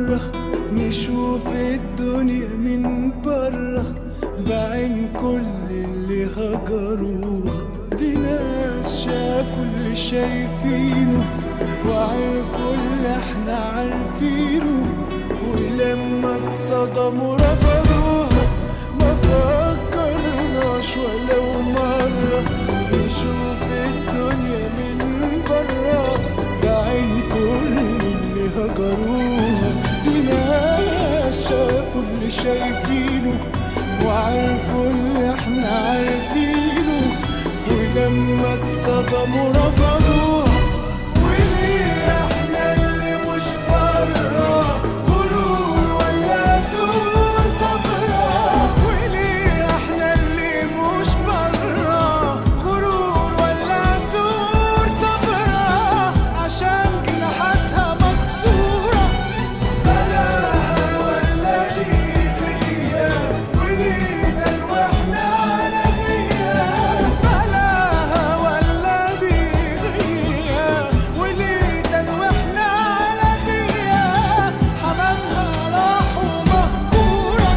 مرة نشوف الدنيا من بره بعين كل اللي هجروها دي ناس شافوا اللي شايفينه وعرفوا اللي احنا عارفينه ولما اتصدموا رفضوها ما فكرناش ولو مرة نشوف الدنيا من بره بعين كل اللي هجروها دي ناس شافوا اللي شايفينه وعرفوا اللي احنا عارفينه ولما اتصدموا رفضوها وليه احنا اللي مش بره غرور ولا سوء صبرا وليه احنا اللي مش بره غرور ولا سوء صبرا عشان جناحاتها مكسوره بلاها ولا دي غياب ولينا واحنا على غياب بلاها ولا دي غياب ولينا واحنا على غياب حمامها راح ومهجوره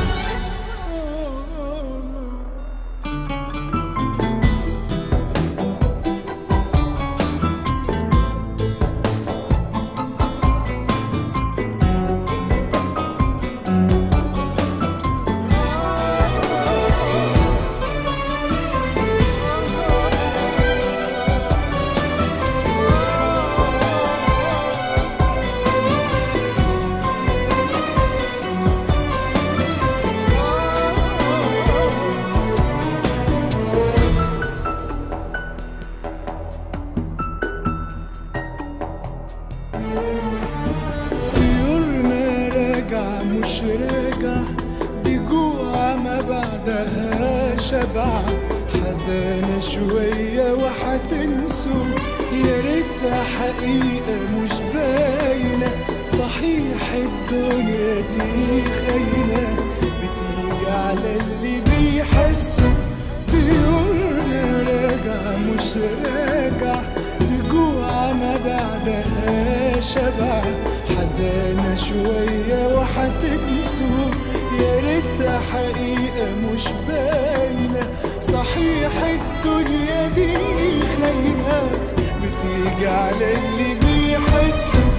طيورنا راجع مش راجع دي جوع ما بعدها شبع حزانة شوية وحتنسوا يا ريتها حقيقة مش باينة صحيح الدنيا دي خاينة بتيجي على اللي بيحسوا طيورنا راجع مش راجع دي جوع ما بعدها شبع حزانة شوية وحتنسوا يا ريتها حقيقة مش باينة صحيح الدنيا دي خاينة بتيجي على اللي بيحسوا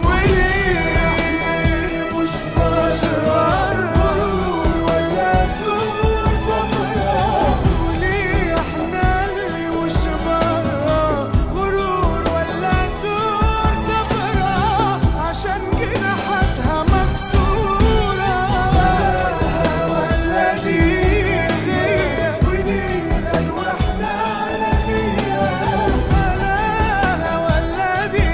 وليه مش بشر ولا سوء صبرا وليه احنا اللي مش برا غرور ولا سوء صبرا عشان جناحاتها مكسورة ولا دي غياب ولينا واحنا على غياب ولا دي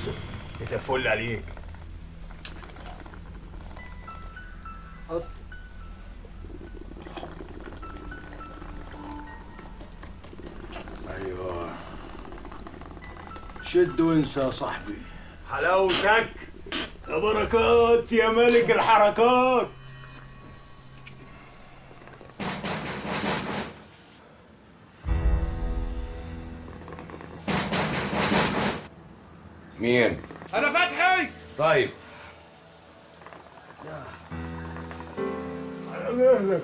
يوسف مساء الفل عليك اصل ايوه شد وانسى يا صاحبي حلاوتك يا بركات يا ملك الحركات مين؟ انا فتحي طيب على مهلك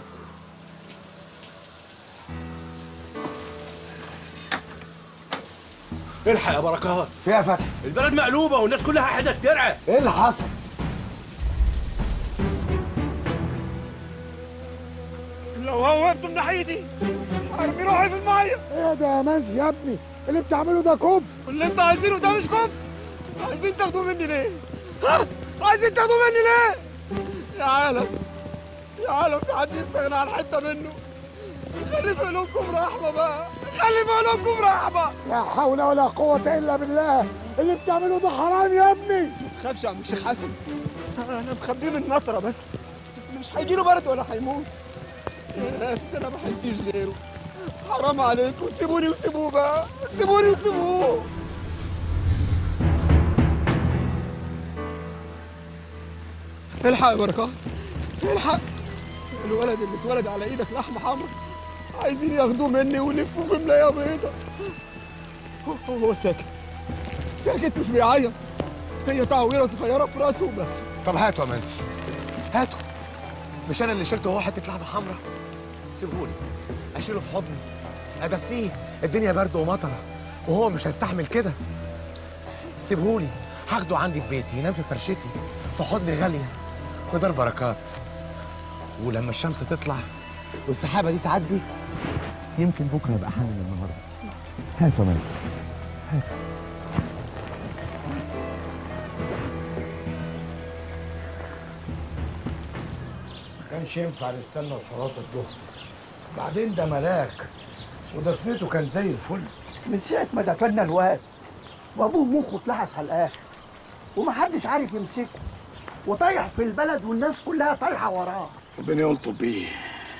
الحق يا بركات فيها فتح البلد مقلوبه والناس كلها حدة ترعى ايه اللي حصل لو هو انتم ناحيتي ارمي روحي في الميه ايه ده يا منسي يا ابني اللي بتعمله ده كفر اللي انتوا عايزينه ده مش كفر عايزين تاخدوه مني ليه؟ ها؟ عايزين تاخدوه مني ليه؟ يا عالم يا عالم في حد يستغنى عن حته منه خلي في قلوبكم رحمه بقى خلي في قلوبكم رحمه لا حول ولا قوة إلا بالله اللي بتعمله ده حرام يا ابني ما تخافش يا عم الشيخ حسن انا مخبيه من نطره بس مش هيجيله برد ولا هيموت يا ناس ده انا ما حلتيش غيره حرام عليكم سيبوني وسيبوه بقى سيبوني وسيبوه الحق يا بركات الحق الولد اللي اتولد على ايدك لحمه حمرا عايزين ياخدوه مني ويلفوه في ملايه بيضه هو- هو ساكت ساكت مش بيعيط هي تعويره صغيره في راسه بس طب هاتوا يا منسي هاتوا مش أنا اللي شلته هو حتة لحمة حمرا سيبهولي أشيله في حضني أدفيه الدنيا برد ومطرة وهو مش هيستحمل كده سيبهولي هاخده عندي في بيتي ينام في فرشتي في حضن غالية ودار بركات ولما الشمس تطلع والسحابة دي تعدي يمكن بكرة يبقى حامل النهاردة هاتوا يا منسي كانش ينفع نستنى صلاة الظهر بعدين ده ملاك ودفنته كان زي الفل من ساعة ما دفنا الواد وأبوه مخه اتلحس على الآخر ومحدش عارف يمسكه وطايح في البلد والناس كلها طايحة وراه ربنا يلطف بيه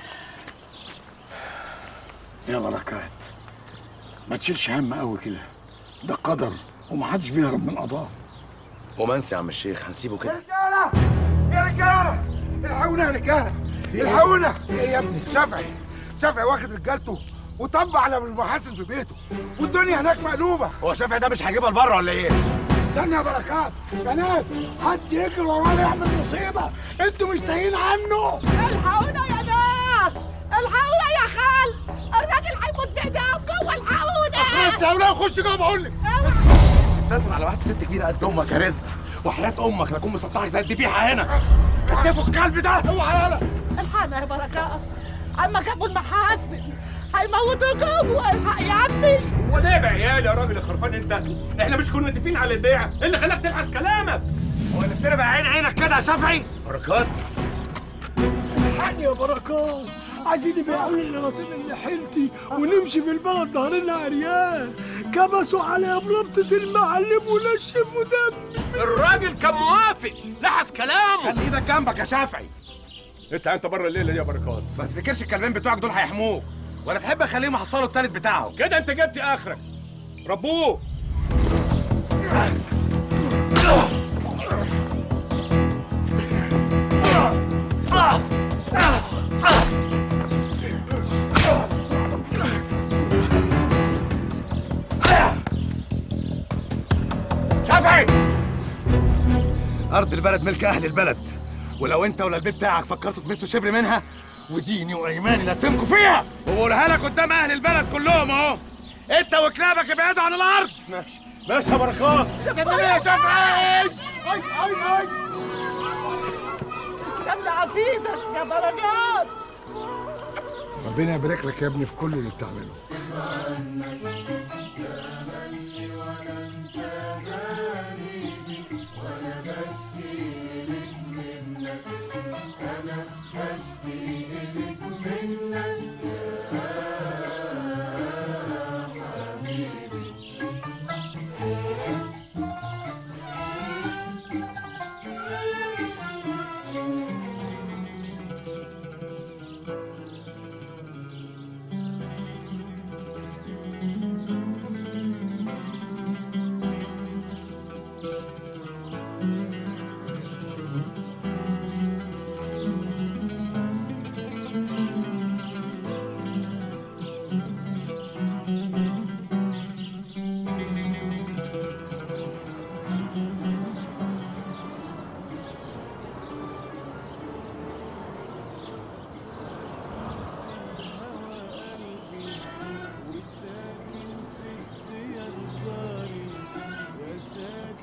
يا بركات ما تشيلش هم قوي كده ده قدر ومحدش بيهرب من قضاء ومنسي يا عم الشيخ هنسيبه كده رجالة يا رجالة الحقونا يا رجالة الحقونا ايه يا ابني شافعي شافعي واخد رجالته وطبع على المحاسن في بيته والدنيا هناك مقلوبة هو شافعي ده مش هيجيبها لبره ولا ايه؟ استنى يا بركات يا ناس حد يجري وراه يعمل مصيبة انتوا مش تايهين عنه الحقونا يا ناس الحقونا يا خال الراجل هيموت في ايديهم جوه الحقونا بس يا ولاد خش جوه بقول لك سيطر على واحده ست كبيره قد امك يا رزق وحياه امك لا اكون مسطحك زي الذبيحه هنا كتفوا الكلب ده اوعى يالا الحقنا يا بركات عمك ابو المحاسن هيموتوا جوه الحق يا عمي وليه بعيال يا راجل الخرفان انت احنا مش كنا متفقين على البيع ايه اللي خلاك تلحس كلامك هو اللي بتربع عين عينك كده يا شافعي بركات الحقني يا بركات عايزين يبيعوا لي النراطين اللي حيلتي ونمشي في البلد ظهرنا عريان كبسوا على ربطة المعلم ونشفوا دم الراجل كان موافق لحس كلامه خلي ايدك جنبك يا شافعي انت انت بره الليله دي يا بركات ما تفتكرش الكلبين بتوعك دول هيحموك ولا تحب اخليهم يحصلوا التالت بتاعهم كده انت جبت اخرك ربوه شافعي ارض البلد ملك اهل البلد ولو انت ولا البيت بتاعك فكرتوا تمسوا شبر منها وديني وايماني لا تفهمكوا فيها وبقولها لك قدام اهل البلد كلهم اهو انت وكلابك ابعدوا عن الارض ماشي ماشي يا بركات استنى يا شافعي استنى عفيدك يا بركات ربنا يبارك لك يا ابني في كل اللي بتعمله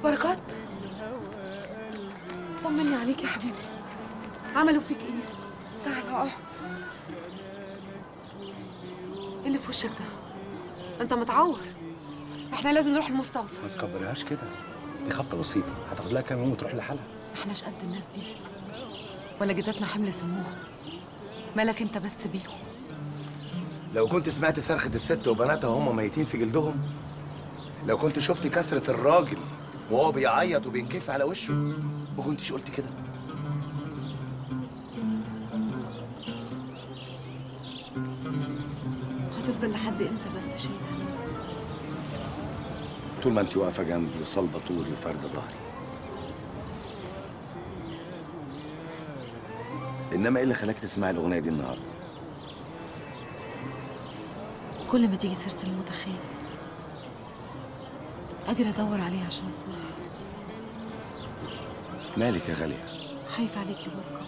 بركات طمني عليك يا حبيبي عملوا فيك ايه تعال اقعد ايه اللي في وشك ده انت متعور احنا لازم نروح المستوصف ما تكبريهاش كده دي خبطه بسيطه هتاخد لها كام يوم وتروح لحالها احناش قد الناس دي ولا جداتنا حمل سموها مالك انت بس بيهم لو كنت سمعت صرخة الست وبناتها وهم ميتين في جلدهم لو كنت شفت كسرة الراجل وهو بيعيط وبينكف على وشه ما كنتش قلت كده هتفضل لحد امتى بس شايله طول ما انت واقفة جنبي وصلبة طولي وفاردة ظهري انما ايه اللي خلاك تسمعي الاغنية دي النهارده؟ كل ما تيجي سيره الموت اخاف اجري ادور عليه عشان اسمعها مالك يا غالية؟ خايف عليك يا بركه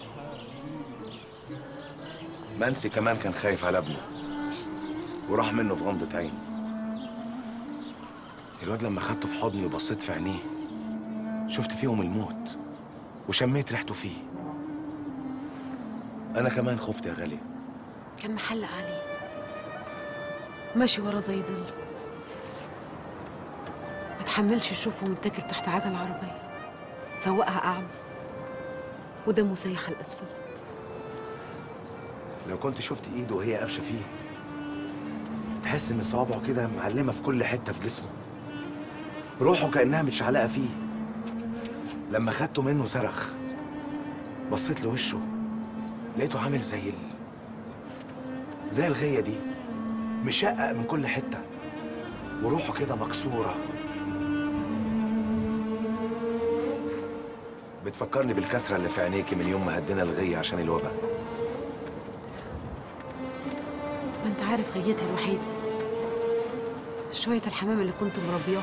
منسي كمان كان خايف على ابنه وراح منه في غمضة عين الواد لما خدته في حضني وبصيت في عينيه شفت فيهم الموت وشميت ريحته فيه انا كمان خفت يا غالية كان محلق عليه ماشي ورا زي ضل ما تحملش يشوفه متاكل تحت عجل عربية سواقها أعمى ودمه سايح على الأسفلت لو كنت شفت ايده وهي قافشه فيه تحس ان صوابعه كده معلمه في كل حته في جسمه روحه كانها متشعلقه فيه لما خدته منه صرخ بصيت لوشه لقيته عامل زي ال... زي الغيه دي مشقق من كل حته وروحه كده مكسوره بتفكرني بالكسره اللي في عينيكي من يوم ما هدينا الغيه عشان الوباء ما انت عارف غيتي الوحيدة شوية الحمام اللي كنت مربياها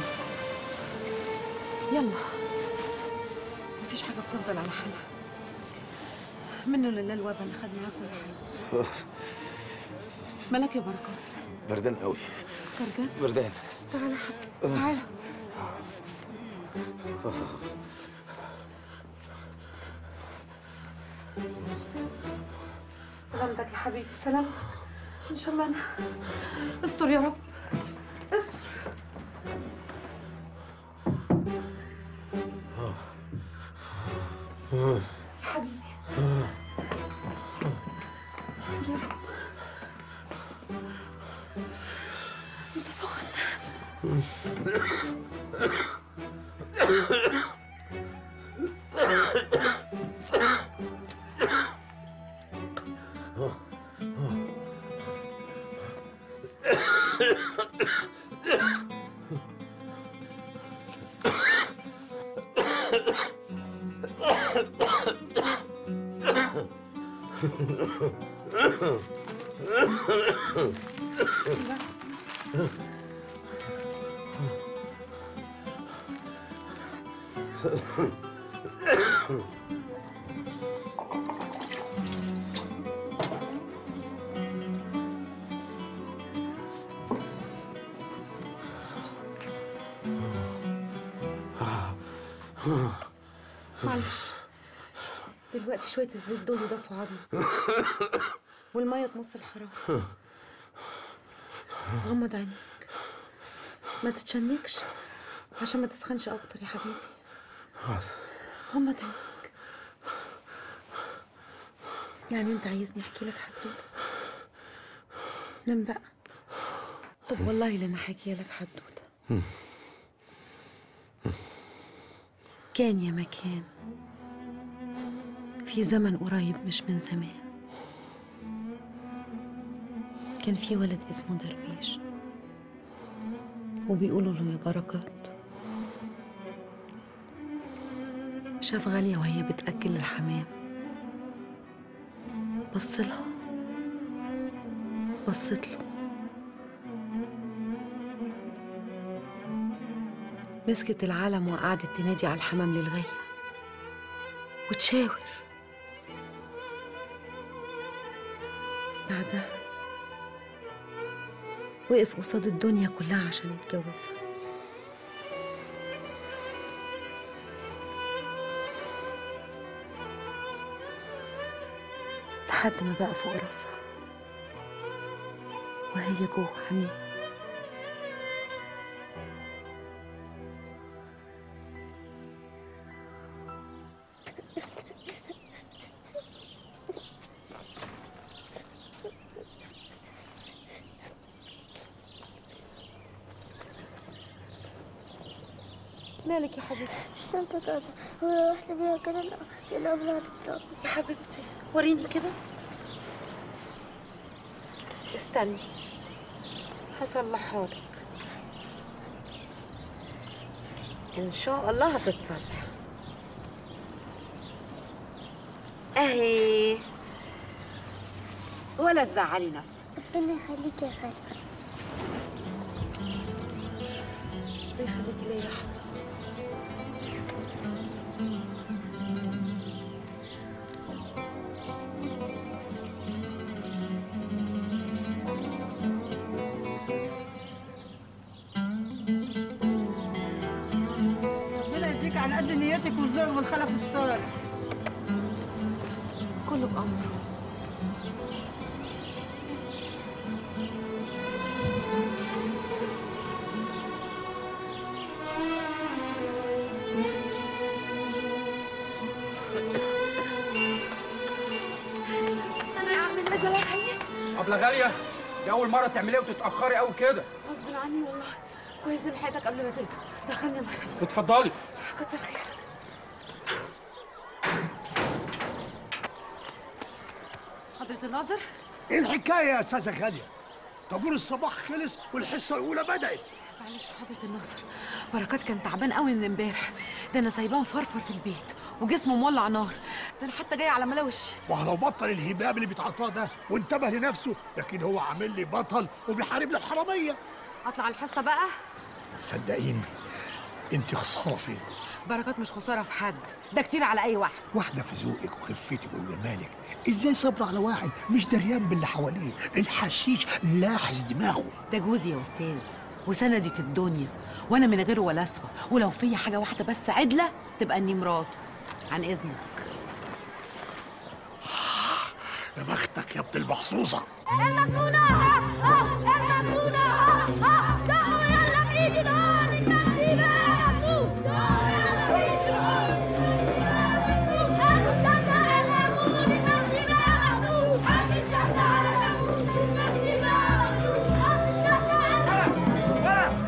يلا مفيش حاجة بتفضل على حالها منه لله الوبا اللي خد معاه كل حاجة مالك يا بركات بردان قوي كرجان بردان تعالى يا حبيبي تعالى سلامتك يا حبيبي سلام ان شاء الله انا استر يا رب استر يا حبيبي استر يا رب انت سخن معلش دلوقتي شوية الزيت دول يدفوا عظمي والمية تمص الحرارة غمض عينيك ما تتشنكش عشان ما تسخنش أكتر يا حبيبي غمض عينيك يعني انت عايزني احكي لك حدوته نام بقى طب والله لنا حكي لك حدوته كان يا مكان في زمن قريب مش من زمان كان في ولد اسمه درويش وبيقولوا له يا بركات شاف غالية وهي بتأكل الحمام بصلها بصت له مسكت العلم وقعدت تنادي على الحمام للغاية وتشاور بعدها وقف قصاد الدنيا كلها عشان يتجوزها لحد ما بقى فوق راسها وهي جوه عينيه مالك يا حبيبتي الشنطة كده ولو رحت بيها كده لا الأبلة هتتطبق يا حبيبتي وريني كده استني هصلحها لك ان شاء الله هتتصلح اهي ولا تزعلي نفسك ربنا يخليك يا خالتي الله يخليكي ليا يا حبيبتي ربنا يديك على قد نيتك وذوقك بالخلف الصالح كله بأمره انا اعمل نزل الحقيقة ابله غاليه دي اول مره تعمليها وتتاخري قوي كده غصب عني والله كويس إن لحقتك قبل ما تيجي دخلني الله يخليك اتفضلي كتر خيرك حضرة الناظر ايه الحكايه يا استاذه غاليه طابور الصباح خلص والحصه الاولى بدات معلش حضرة الناصر بركات كان تعبان قوي من امبارح ده انا سايباه مفرفر في البيت وجسمه مولع نار ده انا حتى جاي على ملاوش وهو لو بطل الهباب اللي بيتعاطاه ده وانتبه لنفسه لكن هو عامل لي بطل وبيحارب لي الحراميه اطلع الحصه بقى صدقيني انت خساره فين بركات مش خساره في حد ده كتير على اي واحد واحده في ذوقك وخفتك وجمالك ازاي صبر على واحد مش دريان باللي حواليه الحشيش لاحس دماغه ده جوزي يا استاذ وسندي في الدنيا وانا من غيره ولا اسوى ولو في حاجه واحده بس عدله تبقى اني مراته عن اذنك يا بختك يا ابن المحظوظه المجنونة ها ها المجنونة ها ها دعوا يلا بإيدنا للنسيبة دعوا يلا بإيدنا هاتوا الشمس على العمود النسيبة هاتوا الشمس على العمود النسيبة هاتوا الشمس على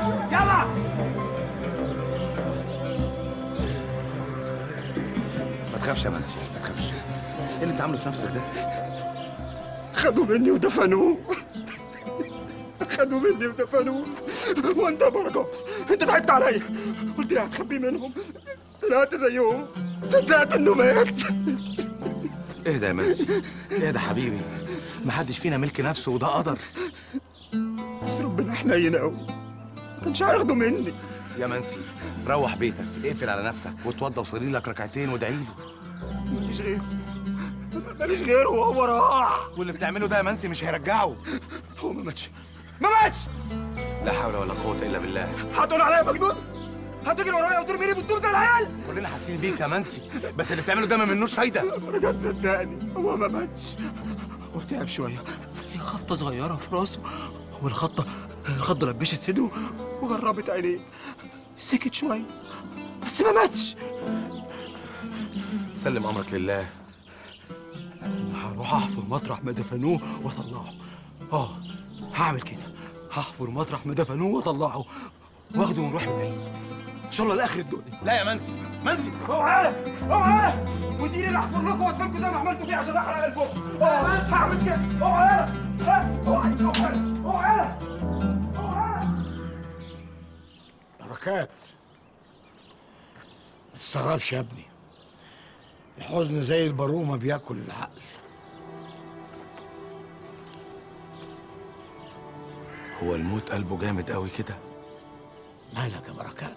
ما تخافش يا منسي ما تخافش ايه اللي انت عامله في نفسك ده خدوا مني ودفنوه خدوا مني ودفنوه وانت يا بركه انت ضحكت عليا قلت لي هتخبيه منهم طلعت زيهم صدقت انه مات اهدى يا منسي اهدى حبيبي محدش فينا ملك نفسه وده قدر بس ربنا حنين قوي ما كانش هياخده مني يا منسي روح بيتك اقفل على نفسك واتوضى وصلي لك ركعتين وادعي له ماليش غيره ماليش غيره وهو راح واللي بتعمله ده يا منسي مش هيرجعه هو ما ماتش ما ماتش لا حول ولا قوه الا بالله هتقول عليا مجنون هتجري ورايا وترميني بالطوب زي العيال كلنا حاسين بيك يا منسي بس اللي بتعمله ده ما منوش فايده بركات صدقني هو ما ماتش هو تعب شويه هي خبطه صغيره في راسه والخطه الخضه لبشت صدره وغربت عينيه سكت شويه بس ما ماتش سلم امرك لله هروح احفر مطرح ما دفنوه واطلعه اه هعمل كده هحفر مطرح ما دفنوه واطلعه واخده ونروح لبعيد ان شاء الله لاخر الدنيا لا يا منسي منسي اوعى اوعى ودي اللي احفر لكم وادفنكم زي ما عملتوا فيه عشان احرق قلبكم اوعى هعمل كده اوعى اوعى اوعى اوعى اوعى بركات ما تستغربش يا ابني الحزن زي البرومه بياكل العقل هو الموت قلبه جامد قوي كده مالك يا بركات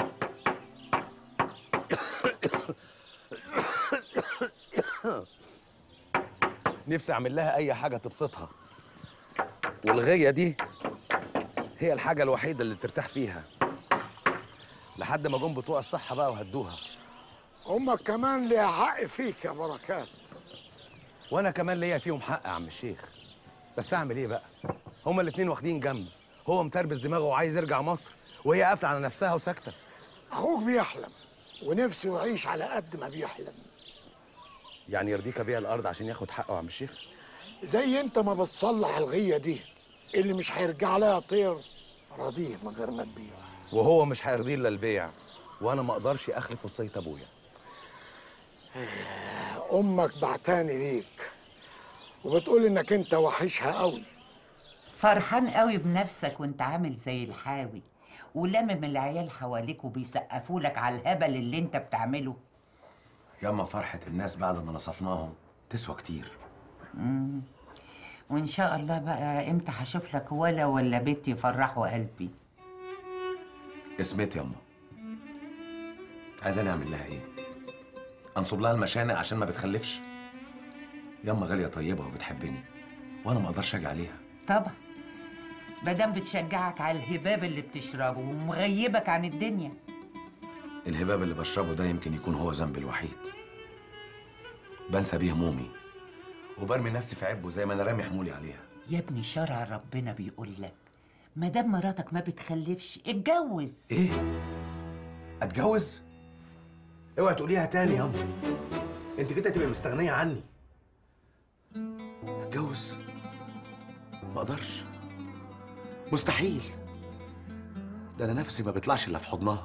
نفسي اعمل لها اي حاجه تبسطها والغيه دي هي الحاجه الوحيده اللي ترتاح فيها لحد ما جم بتوع الصحه بقى وهدوها امك كمان ليها حق فيك يا بركات وانا كمان ليا فيهم حق يا عم الشيخ بس اعمل ايه بقى هما الاتنين واخدين جنب هو متربس دماغه وعايز يرجع مصر وهي قافله على نفسها وساكته اخوك بيحلم ونفسه يعيش على قد ما بيحلم يعني يرضيك ابيع الارض عشان ياخد حقه يا عم الشيخ زي انت ما بتصلح الغيه دي اللي مش هيرجع لها طير راضيه من غير ما تبيع وهو مش هيرضيه الا البيع وانا ما اقدرش اخلف وصيه ابويا امك بعتاني ليك وبتقول انك انت وحشها قوي فرحان قوي بنفسك وانت عامل زي الحاوي ولمم العيال حواليك وبيسقفوا لك على الهبل اللي انت بتعمله ياما فرحه الناس بعد ما نصفناهم تسوى كتير مم. وان شاء الله بقى امتى هشوف لك ولا ولا بنت يفرحوا قلبي اسمتي ياما عايزاني اعمل لها ايه انصب لها المشانق عشان ما بتخلفش ياما غاليه طيبه وبتحبني وانا ما اقدرش اجي عليها طبعا مادام بتشجعك على الهباب اللي بتشربه ومغيبك عن الدنيا الهباب اللي بشربه ده يمكن يكون هو ذنبي الوحيد بنسى بيه همومي وبرمي نفسي في عبه زي ما انا رامي حمولي عليها يا ابني شرع ربنا بيقول لك مادام مراتك ما بتخلفش اتجوز ايه اتجوز اوعي تقوليها تاني ياما انت كده تبقى مستغنيه عني اتجوز ما اقدرش مستحيل ده انا نفسي ما بيطلعش الا في حضنها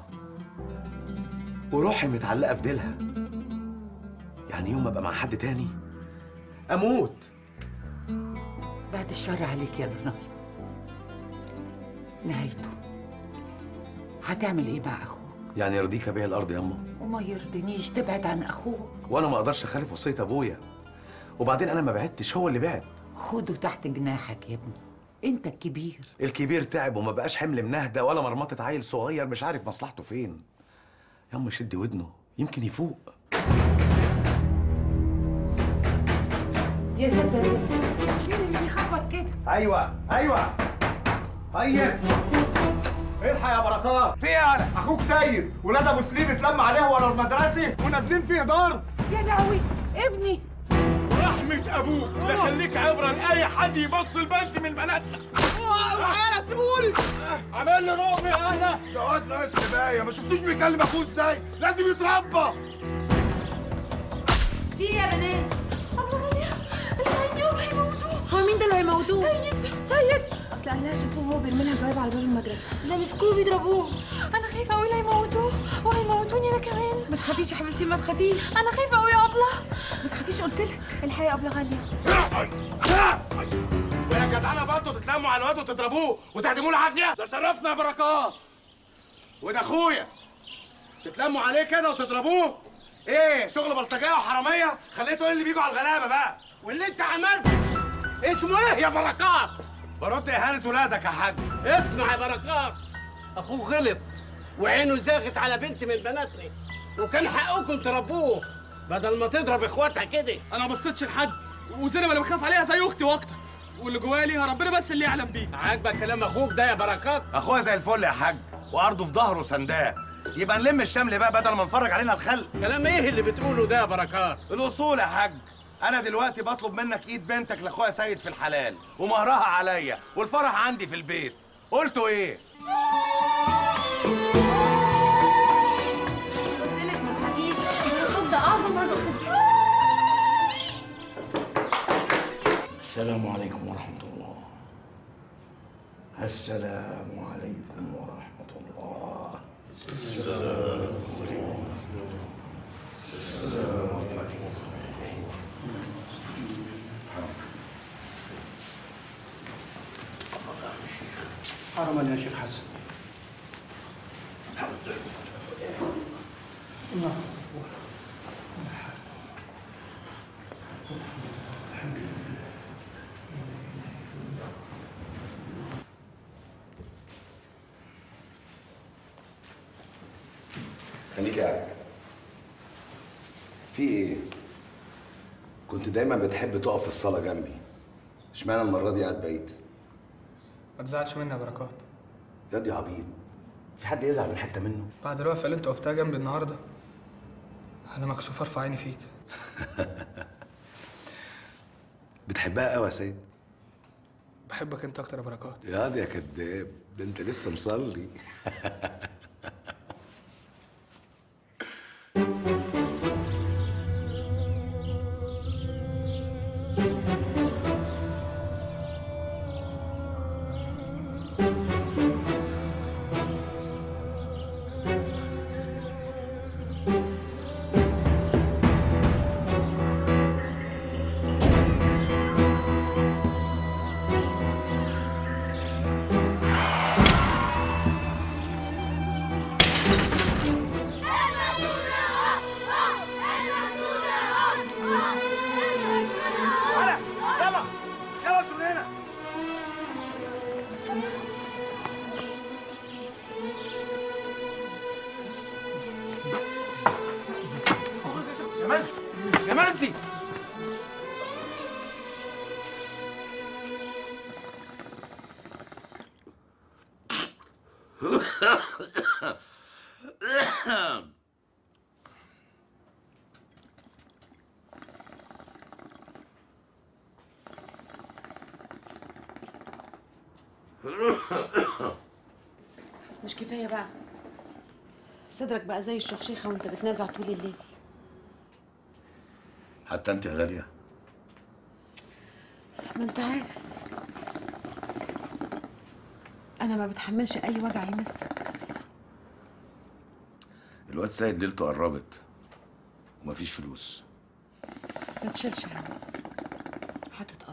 وروحي متعلقه في ديلها يعني يوم ما ابقى مع حد تاني اموت بعد الشر عليك يا ضناي نهايته هتعمل ايه مع اخوك يعني يرضيك ابيع الارض ياما وما يرضنيش تبعد عن اخوك وانا ما اقدرش اخالف وصيه ابويا وبعدين انا ما بعدتش هو اللي بعد خده تحت جناحك يا ابني انت الكبير الكبير تعب وما بقاش حمل منهدة ولا مرمطة عيل صغير مش عارف مصلحته فين ياما شد ودنه يمكن يفوق يا ساتر مين اللي بيخبط كده ايوه ايوه طيب الحق يا بركات في ايه يالا اخوك سيد ولاد ابو سليم اتلم عليه ورا المدرسه ونازلين فيه ضرب يا لهوي ابني رحمة أبوك لا خليك عبرة لأي حد يبص البنت من بناتنا تعالى سيبوني عمل لي رعب يا أهلا ده واد ناقص كفايه ما شفتوش بيكلم اخوه ازاي لازم يتربى في إيه يا بنات الحقيقة هيموتوه هو مين ده اللي هيموتوه سيد سيد اصل اهلها شافوه وهو بيرمي لها جواب على باب المدرسه لا مسكوه بيضربوه انا خايفه قوي لا يموتوه وهيموتوني انا كمان ما تخافيش يا حبيبتي ما تخافيش انا خايفه قوي يا ابله ما تخافيش قلت لك الحقيقه ابله غاليه ويا جدعانة برضه تتلموا على الواد وتضربوه وتعدموه العافية ده شرفنا يا بركات وده أخويا تتلموا عليه كده وتضربوه ايه شغل بلطجيه وحراميه خليته ايه اللي بيجوا على الغلابه بقى واللي انت عملته اسمه ايه يا بركات برد اهانه ولادك يا حاج اسمع يا بركات اخوه غلط وعينه زاغت على بنت من بناتنا وكان حقكم تربوه بدل ما تضرب اخواتها كده انا ما بصيتش لحد وزينب انا بخاف عليها زي اختي واكتر واللي جوايا ليها ربنا بس اللي يعلم بيه عاجبك كلام اخوك ده يا بركات اخويا زي الفل يا حاج وعرضه في ظهره سنداه يبقى نلم الشمل بقى بدل ما نفرج علينا الخلق كلام ايه اللي بتقوله ده يا بركات الاصول يا حاج انا دلوقتي بطلب منك ايد بنتك لاخويا سيد في الحلال ومهرها عليا والفرح عندي في البيت قلتوا ايه قلت لك ما تخافيش الخض اعظم رزق السلام عليكم ورحمة الله السلام عليكم ورحمة الله حرما يا شيخ حسن خليك قاعد في ايه كنت دايما بتحب تقف في الصاله جنبي اشمعنى المره دي قاعد بعيد ما تزعلش مني يا بركات ياض يا عبيط في حد يزعل من حته منه بعد الوقفه اللي انت وقفتها جنبي النهارده انا مكسوف ارفع عيني فيك بتحبها قوي يا سيد بحبك انت اكتر يا بركات يا دي يا كداب ده انت لسه مصلي يلا يلا يلا انتوا من هنا يا منسي يا منسي مش كفايه بقى صدرك بقى زي الشخشيخه وانت بتنازع طول الليل حتى انت يا غاليه ما انت عارف انا ما بتحملش اي وجع يمسك الواد سيد ليلته قربت ومفيش فلوس ما تشيلش هم هتتقضى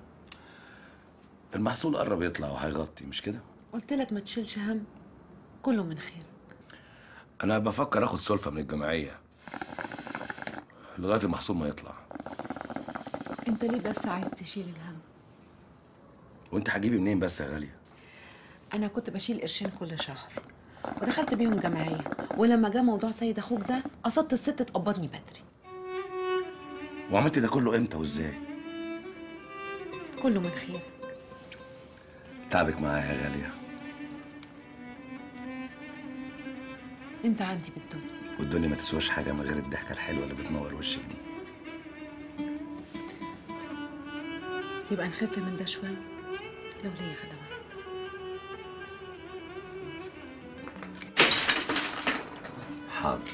المحصول قرب يطلع وهيغطي مش كده قلت لك ما تشيلش هم كله من خير انا بفكر اخد سلفه من الجمعيه لغايه المحصول ما يطلع انت ليه بس عايز تشيل الهم وانت هتجيبي منين بس يا غاليه انا كنت بشيل قرشين كل شهر ودخلت بيهم جمعيه ولما جه موضوع سيد اخوك ده قصدت الست تقبضني بدري وعملت ده كله امتى وازاي كله من خير تعبك معايا يا غاليه انت عندي بالدنيا والدنيا ما تسواش حاجه من غير الضحكه الحلوه اللي بتنور وشك دي يبقى نخف من ده شويه لو ليا غلبه حاضر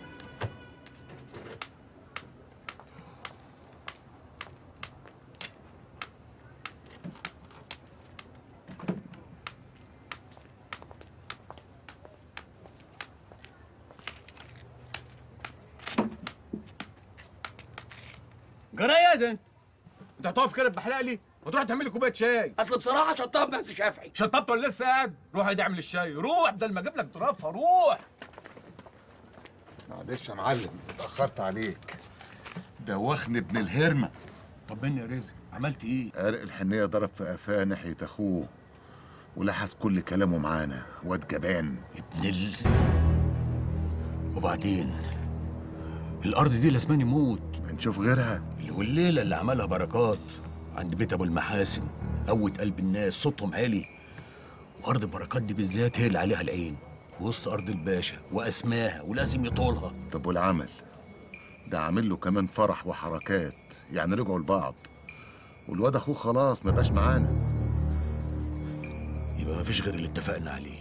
جرايه ده انت انت هتقف كده بحلق لي وتروح تعمل لي كوبايه شاي اصل بصراحه شطاب بس شافعي شطبت ولا لسه قاعد روح ادي اعمل الشاي روح بدل ما اجيب لك ظرافه روح معلش يا معلم اتأخرت عليك دوخني ابن الهرمة طب مني يا رزق عملت ايه؟ عرق الحنية ضرب في قفاه ناحية أخوه ولحس كل كلامه معانا واد جبان ابن ال وبعدين الارض دي لازمان يموت هنشوف غيرها والليله اللي عملها بركات عند بيت ابو المحاسن قوت قلب الناس صوتهم عالي وارض بركات دي بالذات هي اللي عليها العين وسط ارض الباشا واسماها ولازم يطولها طب والعمل ده عامل له كمان فرح وحركات يعني رجعوا لبعض والواد اخوه خلاص ما بقاش معانا يبقى مفيش غير اللي اتفقنا عليه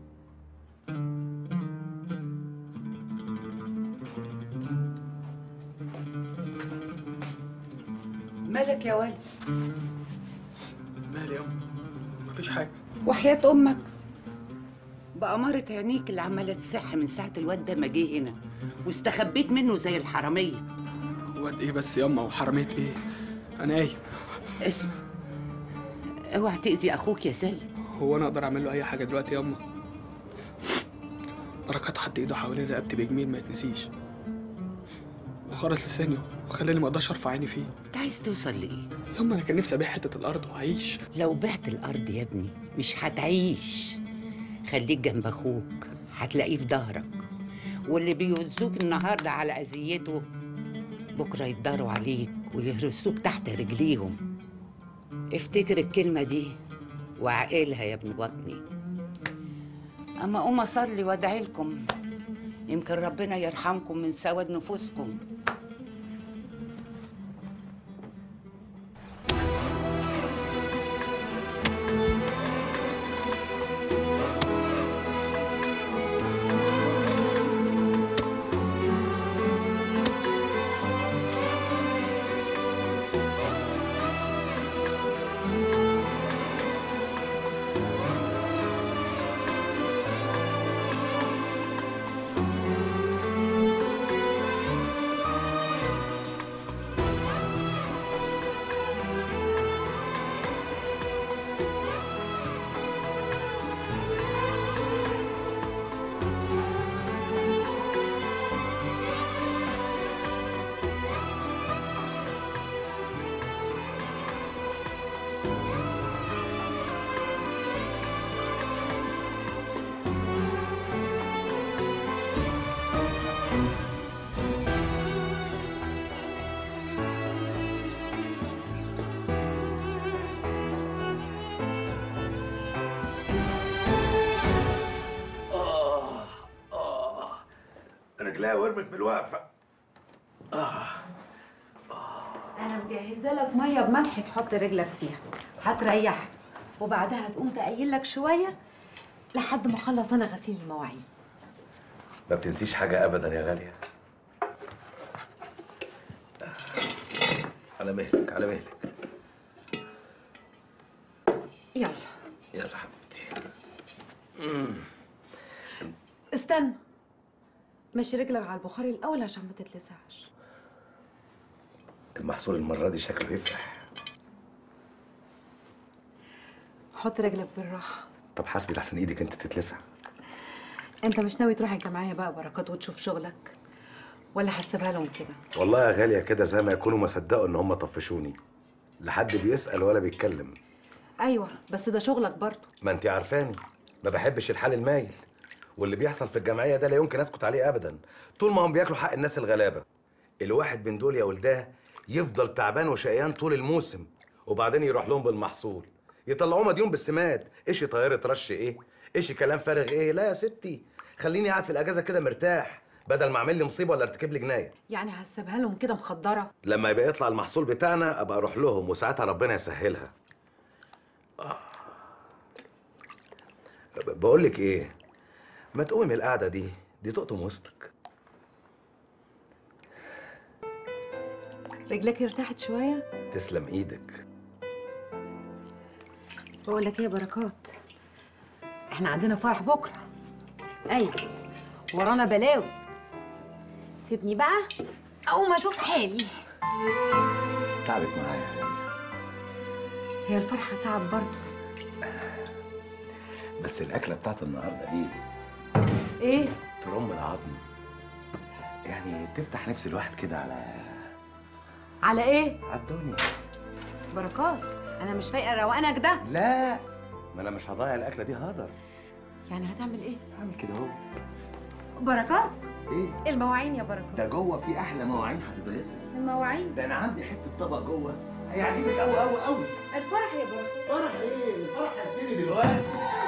مالك يا ولد مالي يا أم مفيش حاجة وحياة أمك بأمارة عينيك اللي عمالة تصح من ساعة الواد ده ما جه هنا واستخبيت منه زي الحرامية واد إيه بس ياما وحرميت إيه أنا قايم اسمع اوعى تأذي أخوك يا سيد هو أنا أقدر أعمل له أي حاجة دلوقتي ياما بركات حط إيده حوالين رقبتي بجميل ما يتنسيش وخرس لساني وخلاني ما أقدرش أرفع عيني فيه أنت عايز توصل لإيه؟ ياما أنا كان نفسي أبيع حتة الأرض وأعيش لو بعت الأرض يا ابني مش هتعيش خليك جنب أخوك هتلاقيه في ظهرك واللي بيوزوك النهارده على أذيته بكرة يتداروا عليك ويهرسوك تحت رجليهم افتكر الكلمة دي وعقلها يا ابن بطني أما قوم أصلي وأدعي لكم يمكن ربنا يرحمكم من سواد نفوسكم رجليها ورمت من الوقفه انا مجهزه لك ميه بملح تحط رجلك فيها هتريحك وبعدها تقوم تقيل لك شويه لحد ما اخلص انا غسيل المواعين ما بتنسيش حاجه ابدا يا غاليه على مهلك على مهلك يلا يلا حبيبتي استنى مشي رجلك على البخاري الاول عشان ما تتلسعش المحصول المره دي شكله يفرح حط رجلك بالراحه طب حاسبي لحسن ايدك انت تتلسع انت مش ناوي تروح الجمعيه بقى بركات وتشوف شغلك ولا هتسيبها لهم كده والله يا غاليه كده زي ما يكونوا ما صدقوا ان هم طفشوني لا حد بيسال ولا بيتكلم ايوه بس ده شغلك برضه ما انت عارفاني ما بحبش الحال المايل واللي بيحصل في الجمعيه ده لا يمكن اسكت عليه ابدا طول ما هم بياكلوا حق الناس الغلابه الواحد من دول يا ولداه يفضل تعبان وشقيان طول الموسم وبعدين يروح لهم بالمحصول يطلعوه مديون بالسماد ايش طياره رش ايه ايش كلام فارغ ايه لا يا ستي خليني قاعد في الاجازه كده مرتاح بدل ما اعمل لي مصيبه ولا ارتكب لي جنايه يعني هسيبها لهم كده مخدره لما يبقى يطلع المحصول بتاعنا ابقى اروح لهم وساعتها ربنا يسهلها آه. ب- بقول لك ايه ما تقومي من القعده دي دي تقطم وسطك رجلك ارتاحت شويه تسلم ايدك بقول لك ايه يا بركات احنا عندنا فرح بكره ايوه ورانا بلاوي سيبني بقى اقوم اشوف حالي تعبت معايا هي الفرحه تعب برضه بس الاكله بتاعت النهارده دي ايه ترم العظم يعني تفتح نفس الواحد كده على على ايه على الدنيا بركات انا مش فايقه روقانك ده لا ما انا مش هضيع الاكله دي هقدر يعني هتعمل ايه هعمل كده اهو بركات ايه المواعين يا بركات ده جوه في احلى مواعين هتتغسل المواعين ده انا عندي حته طبق جوه هيعجبك قوي قوي قوي الفرح يا بركات فرح ايه الفرح هيبتدي دلوقتي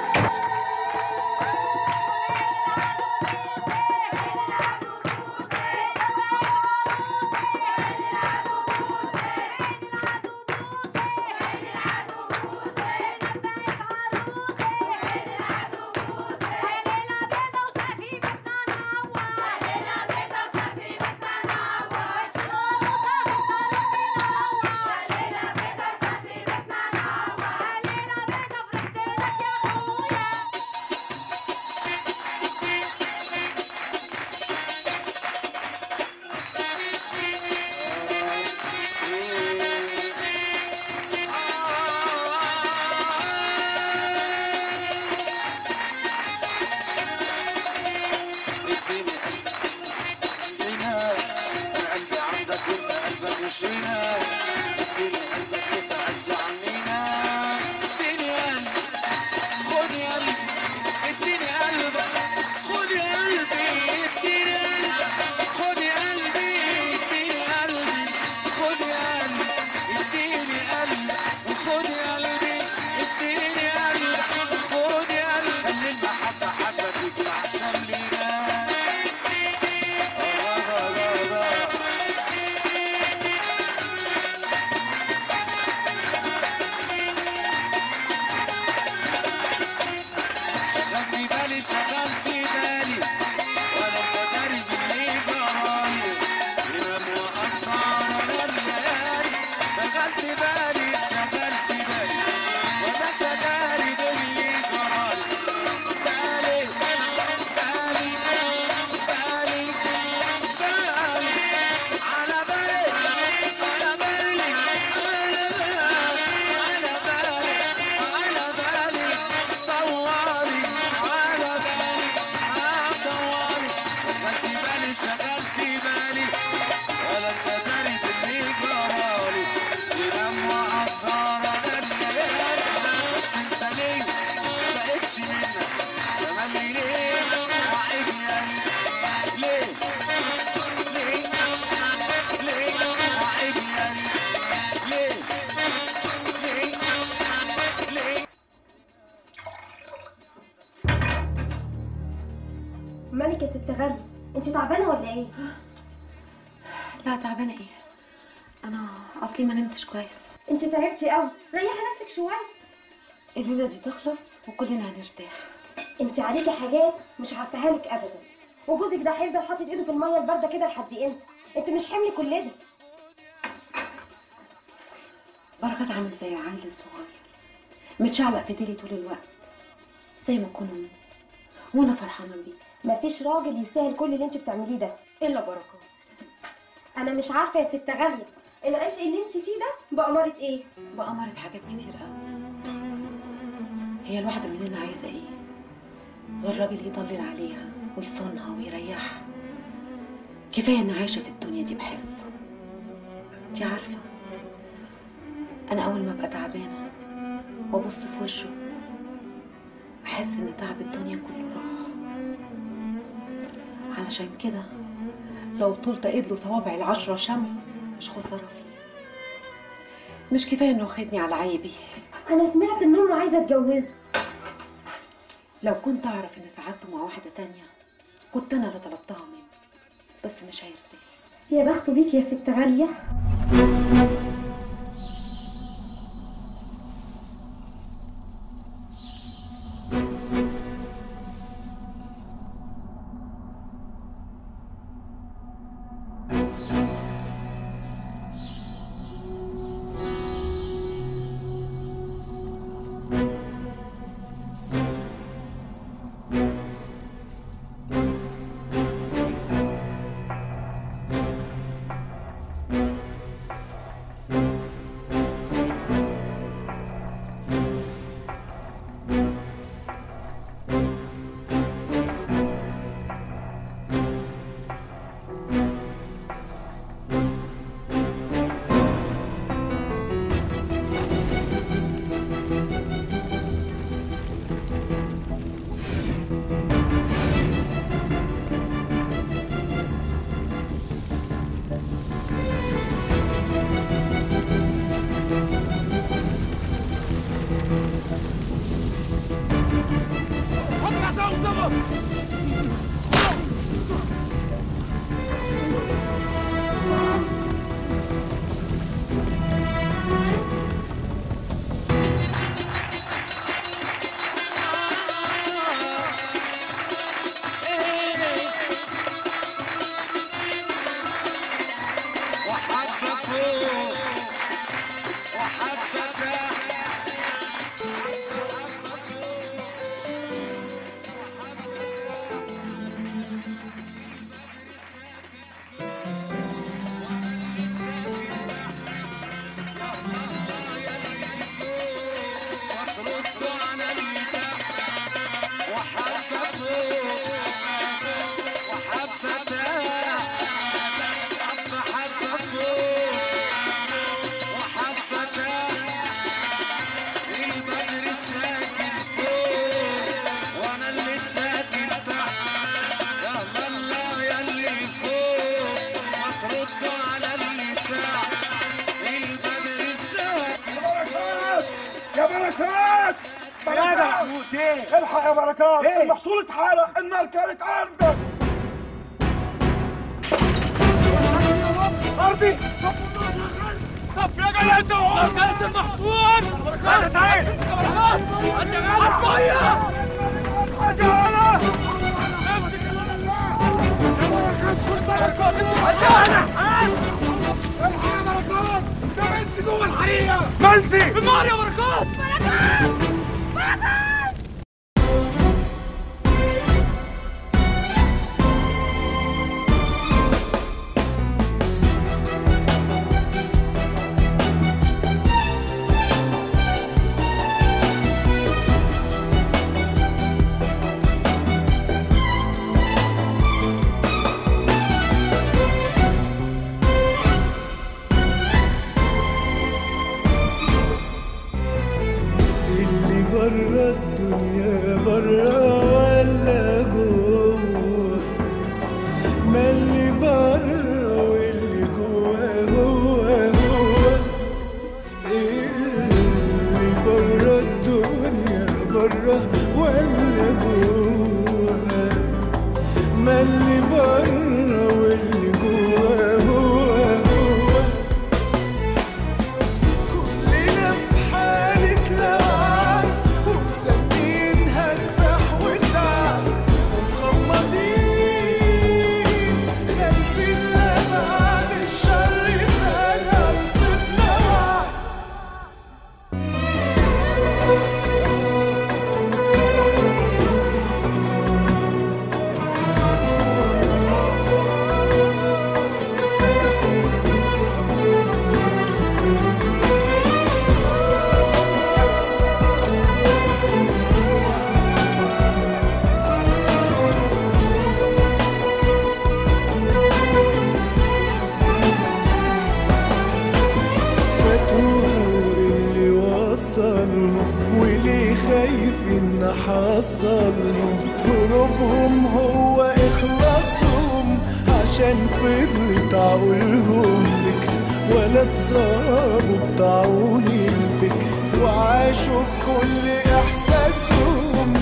هنا قلبي عندك وانت قلبك مش هنا اديني قلبك وتعز عنينا اديني قلبك خد يا قلبي اديني قلبك خد يا قلبي اديني قلبك خد يا قلبي اديني قلبي خد يا قلبي اديني قلبك وخد يا قلبي اديني قلبك وخد يا قلبي خلي المحبة حبة تجمع شملنا شغلت بالي شغلت بالي وانا مقدري باللي جرالي ينام واسهر على الليالي شغلت بالي شغلت بالي وانا مقدري باللي جرالي بالي بالي بالي بالي على بالي على بالي على بالي على بالي على بالي طوالي على بالي طوالي شغلت بالي شغلت بالي ولا انت داري باللي جرالي ينام واسهر على الليالي بس انت ليه ما بقتش منك تملي ليه وعيبني يعني ليه ليه ليه وعيبني يعني ليه ليه ليه مالك يا ست غالية انت تعبانه ولا ايه لا تعبانه ايه انا اصلي ما نمتش كويس انت تعبتي قوي ريحي نفسك شويه الليله دي تخلص وكلنا هنرتاح انت عليكي حاجات مش عارفاها لك ابدا وجوزك ده هيفضل حاطط ايده في الميه البارده كده لحد امتى انت مش حمل كل ده بركات عامل زي العيل الصغير متشعلق في ديلي طول الوقت زي ما اكون امه وانا فرحانه بيه مفيش راجل يستاهل كل اللي انت بتعمليه ده الا بركات انا مش عارفه يا ست غاليه العشق اللي انت فيه ده بأمارة ايه بأمارة حاجات كتير قوي هي الواحدة مننا عايزة ايه غير راجل يضلل عليها ويصونها ويريحها كفاية ان عايشة في الدنيا دي بحسه انت عارفة انا اول ما ابقى تعبانة وابص في وشه احس ان تعب الدنيا كله راح علشان كده لو طولت ايد له صوابع العشرة شمع مش خسارة فيه مش كفاية انه خدني على عيبي انا سمعت ان امه عايزه اتجوزه لو كنت اعرف ان سعادته مع واحدة تانية كنت انا اللي طلبتها منه بس مش هيرتاح يا بخته بيك يا ست غاليه وحبة فوق وحبة تحت وترد على اللي تحت وحبة فوق وحبة تحت حبة حبة فوق وحبة تحت البدر الساكن فوق وانا اللي ساكن تحت يا الله يا اللي فوق ما تردوا على اللي تحت البدر الساكن فوق يا بركات يا ده محمود ايه؟ الحق يا بركات إيه؟ المحصول اتحرق النار كانت عندك ارضي طب يا جدع انت وهو كانت المحصول انا تعال انت غلط ميه منسي النار يا بركات بركات بركات بره واللي جواه هو هو كلنا في حالة لوعان ومسمينها كفاح وسعة ومغمضين خايفين لا بعد الشر فجأة يصيبنا وعي فاتوها واللي وصلهم وليه خايفين نحصلهم هروبهم هو إخلاصهم عشان فضلت عقولهم بك ولا اتصابوا بطاعون الفكر وعاشوا بكل إحساسهم